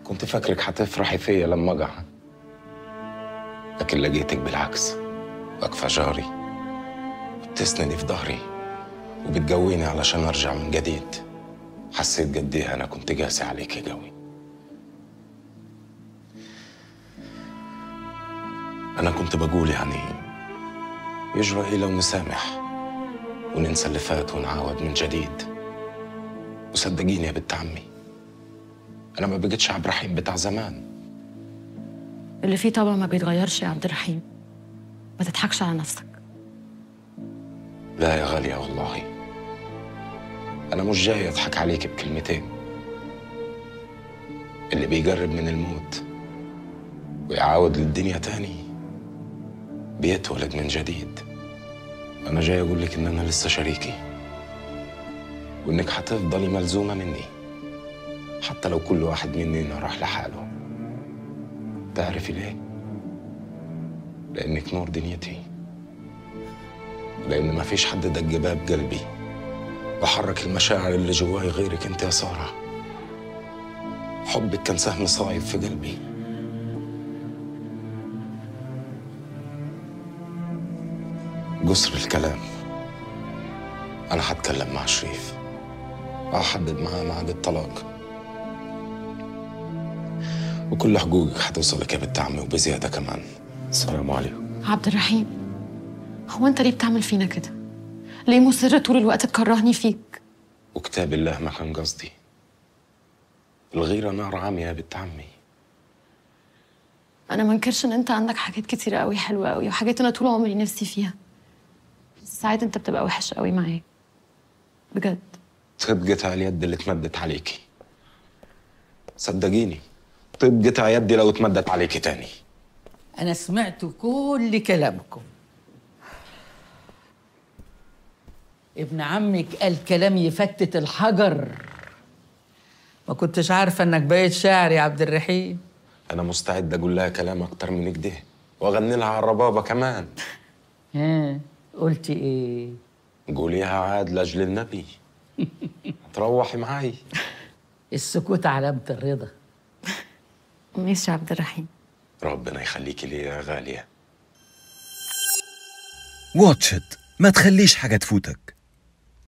كنت فاكرك هتفرحي فيا لما اقع لكن لقيتك بالعكس واقفة جاري وبتسندي في ظهري وبتقويني علشان ارجع من جديد حسيت قد ايه انا كنت قاسي عليكي قوي انا كنت بقول يعني يجرى ايه لو نسامح وننسى اللي فات ونعاود من جديد وصدقيني يا بنت عمي انا ما بقتش عبد الرحيم بتاع زمان اللي فيه طبعا ما بيتغيرش يا عبد الرحيم ما تضحكش على نفسك لا يا غالية والله أنا مش جاي أضحك عليك بكلمتين اللي بيقرب من الموت ويعاود للدنيا تاني بيتولد من جديد أنا جاي أقول لك إن أنا لسه شريكي وإنك هتفضلي ملزومة مني حتى لو كل واحد مننا راح لحاله تعرفي ليه؟ لأنك نور دنيتي لأن ما فيش حد دق باب قلبي وحرك المشاعر اللي جواي غيرك أنت يا سارة حبك كان سهم صايب في قلبي قصر الكلام أنا هتكلم مع شريف وهحدد معاه ميعاد الطلاق وكل حقوقك هتوصلك يا بنت عمي وبزيادة كمان السلام عليكم عبد الرحيم هو انت ليه بتعمل فينا كده ليه مصر طول الوقت تكرهني فيك وكتاب الله ما كان قصدي الغيرة نار عامية يا بنت عمي انا ما انكرش ان انت عندك حاجات كتيره قوي حلوه قوي وحاجات انا طول عمري نفسي فيها بس ساعات انت بتبقى وحش قوي معايا بجد صدقتها اليد اللي اتمدت عليكي صدقيني طبقتها يدي لو اتمدت عليكي تاني أنا سمعت كل كلامكم ابن عمك قال كلام يفتت الحجر ما كنتش عارفة إنك بقيت شاعر يا عبد الرحيم أنا مستعد أقول لها كلام أكتر من كده وأغني لها على الربابة كمان ها قلتي إيه؟ قوليها عاد لأجل النبي تروحي معاي السكوت علامة الرضا ماشي يا عبد الرحيم ربنا يخليكي لي يا غالية واتشت ما تخليش حاجة تفوتك